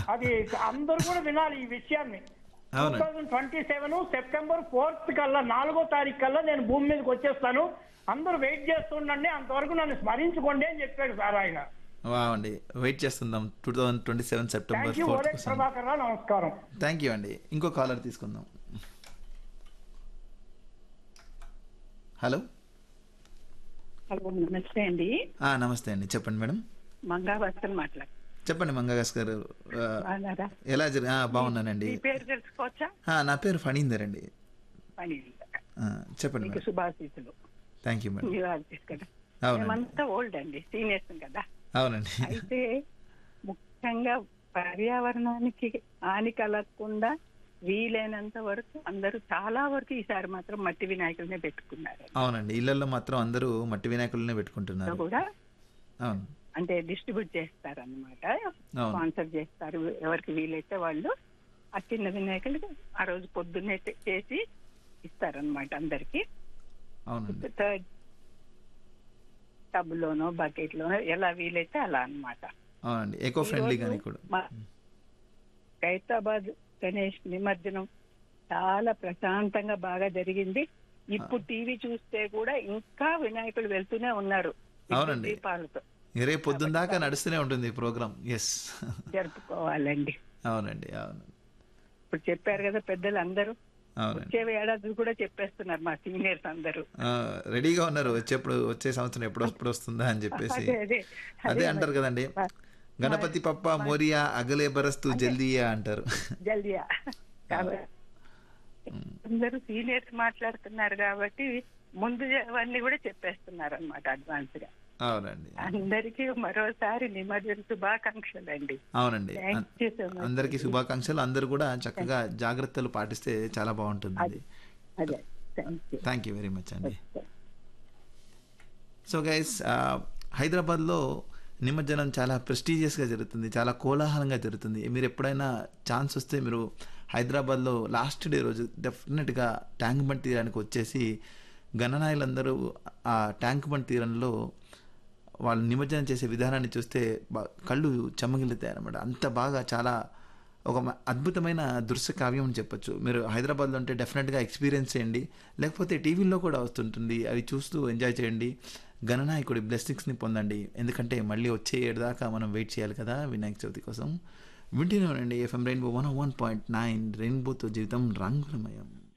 అది అందరూ కూడా వినాలి ఈ విషయాన్ని టూ అవునండి thousand twenty seven September fourth కల్లా నాలుగో తారీఖు కల్లా నేను భూమి మీదకి వచ్చేస్తాను అందరూ వెయిట్ చేస్తుండండి అంతవరకు నన్ను స్మరించుకోండి అని చెప్పాడు సార్ ఆయన వావ్ అండి వెయిట్ చేస్తుందాం two thousand twenty seven September thank you fourth ఓరే ప్రభాకర్ రావు నమస్కారం థ్యాంక్ యూ అండి ఇంకో కాలర్ తీసుకుందాం హలో హలో నమస్తే అండి ఆ, నమస్తే అండి చెప్పండి మేడం మంగా వస్తలు మాట్లాడు చెప్పండి మంగగాస్ గారు ఆ, బాగున్నారా ఎలా జరి ఆ, బాగున్నానండి మీ పేరు తెలుసుకోవచ్చా ఆ, నా పేరు ఫణీందర్ అండి పని ఆ, చెప్పండి మీకు మేడం శుభాశీసులు థ్యాంక్ యూ మేడం మీరు ఆర్టిస్ట్ కదా అవునండి మేమంతా ఓల్డ్ అండి సీనియర్స్ కదా అవునండి అయితే ముఖ్యంగా పర్యావరణానికి హాని కలగకుండా వీలైనంత వరకు అందరూ చాలా వరకు ఈసారి మాత్రం మట్టి వినాయకులనే పెట్టుకున్నారు అవునండి ఇళ్లలో మాత్రం అందరూ మట్టి వినాయకులనే సో పెట్టుకుంటున్నారు కూడా అవును అంటే డిస్ట్రిబ్యూట్ చేస్తారు అనమాట అవును. స్పాన్సర్ చేస్తారు ఎవరికి వీలైతే వాళ్ళు ఆ చిన్న వినాయకులు ఆ రోజు పొద్దున్నే చే- చేసి ఇస్తారనమాట అందరికి అవునండి థర్డ్ టబ్ లోనో బకెట్ లోనో ఎలా వీలైతే అలా అన్నమాట అవునండి ఎకో ఫ్రెండ్లీగానే కూడా మా ఖైరతాబాద్ గణేష్ నిమజ్జనం చాలా ప్రశాంతంగా బాగా జరిగింది ఇప్పుడు టీవీ చూస్తే కూడా ఇంకా వినాయకులు వెళ్తూనే ఉన్నారు అవునండి. దీపాలతో రేపు పొద్దున్న దాకా నడుస్తూనే ఉంటుంది ఈ ప్రోగ్రామ్ ఎస్ జరుపుకోవాలండి అవునండి అవును ఇప్పుడు చెప్పారు కదా పెద్దలు అందరూ అవునండి వచ్చే ఏడాది కూడా చెప్పేస్తున్నారు మా సీనియర్స్ అందరూ ఆ, రెడీగా ఉన్నారు వచ్చేప్పుడు వచ్చే సంవత్సరం ఎప్పుడు ఎప్పుడు వస్తుందా అని చెప్పేసి అదే అదే అదే అంటారు కదండి గణపతి పప్ప మోరియా అగలే బరస్తు జల్దీయా అంటారు జల్దియా కాబట్టి అందరూ సీనియర్స్ మాట్లాడుతున్నారు కాబట్టి ముందు అవన్నీ కూడా చెప్పేస్తున్నారు అనమాట అడ్వాన్స్ గా అవునండి అందరికీ మరోసారి నిమజ్జన శుభాకాంక్షలు అండి అవునండి థ్యాంక్ యూ సో మచ్ అందరికీ శుభాకాంక్షలు అందరూ కూడా చక్కగా జాగ్రత్తలు పాటిస్తే చాలా బాగుంటుంది అదే thank you thank you very much అండి సో గైస్ హైదరాబాద్లో నిమజ్జనం చాలా ప్రెస్టీజియస్గా జరుగుతుంది చాలా కోలాహలంగా జరుగుతుంది మీరు ఎప్పుడైనా ఛాన్స్ వస్తే మీరు హైదరాబాద్లో లాస్ట్ డే రోజు డెఫినెట్గా ట్యాంక్ బండ్ తీరానికి వచ్చేసి గణనాయులందరూ ఆ ట్యాంక్ బండ్ తీరంలో వాళ్ళు నిమజ్జనం చేసే విధానాన్ని చూస్తే బా- కళ్ళు చెమ్మగిలుతాయి అనమాట అంత బాగా చాలా ఒక మ- అద్భుతమైన దృశ్య కావ్యం అని చెప్పొచ్చు మీరు హైదరాబాద్లో ఉంటే డెఫినెట్గా ఎక్స్పీరియన్స్ చేయండి లేకపోతే టీవీలో కూడా వస్తుంటుంది అవి చూస్తూ ఎంజాయ్ చేయండి గణనాయకుడి బ్లెస్సింగ్స్ని పొందండి ఎందుకంటే మళ్ళీ వచ్చే ఏడు దాకా మనం వెయిట్ చేయాలి కదా వినాయక చవితి కోసం వింటూనే ఉండండి FM rainbow one one point nine రెయిన్బోతో జీవితం రంగులమయం